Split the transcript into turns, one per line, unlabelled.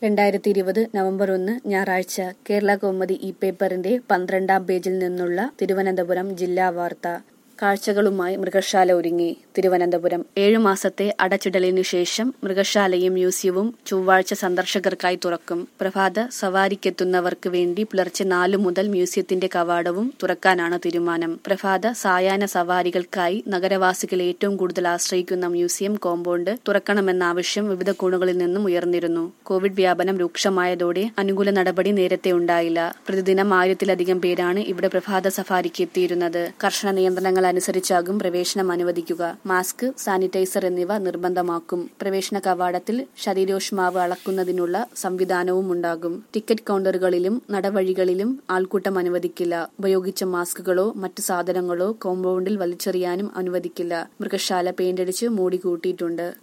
രണ്ടായിരത്തി ഇരുപത് നവംബർ ഒന്ന് ഞായറാഴ്ച കേരള കൗമുദി ഈ പേപ്പറിന്റെ പന്ത്രണ്ടാം പേജിൽ നിന്നുള്ള തിരുവനന്തപുരം ജില്ലാ വാർത്ത കാഴ്ചകളുമായി മൃഗശാല ഒരുങ്ങി തിരുവനന്തപുരം ഏഴു മാസത്തെ അടച്ചിടലിനു ശേഷം മൃഗശാലയും മ്യൂസിയവും ചൊവ്വാഴ്ച സന്ദർശകർക്കായി തുറക്കും പ്രഭാത സവാരിക്കെത്തുന്നവർക്ക് വേണ്ടി പുലർച്ചെ നാലു മുതൽ മ്യൂസിയത്തിന്റെ കവാടവും തുറക്കാനാണ് തീരുമാനം പ്രഭാത സായാഹ്ന സവാരികൾക്കായി നഗരവാസികൾ ഏറ്റവും കൂടുതൽ ആശ്രയിക്കുന്ന മ്യൂസിയം കോമ്പൗണ്ട് തുറക്കണമെന്ന ആവശ്യം വിവിധ കോണുകളിൽ നിന്നും ഉയർന്നിരുന്നു കോവിഡ് വ്യാപനം രൂക്ഷമായതോടെ അനുകൂല നടപടി നേരത്തെ ഉണ്ടായില്ല പ്രതിദിനം ആയിരത്തിലധികം പേരാണ് ഇവിടെ പ്രഭാത സഫാരിക്ക് എത്തിയിരുന്നത് കർശന നിയന്ത്രണങ്ങൾ അനുസരിച്ചാകും പ്രവേശനം അനുവദിക്കുക മാസ്ക് സാനിറ്റൈസർ എന്നിവ നിർബന്ധമാക്കും പ്രവേശന കവാടത്തിൽ ശരീരോഷ്മാവ് അളക്കുന്നതിനുള്ള സംവിധാനവും ഉണ്ടാകും ടിക്കറ്റ് കൗണ്ടറുകളിലും നടവഴികളിലും ആൾക്കൂട്ടം അനുവദിക്കില്ല ഉപയോഗിച്ച മാസ്കുകളോ മറ്റു സാധനങ്ങളോ കോമ്പൗണ്ടിൽ വലിച്ചെറിയാനും അനുവദിക്കില്ല മൃഗശാല പെയിന്റടിച്ച് മൂടി കൂട്ടിയിട്ടുണ്ട്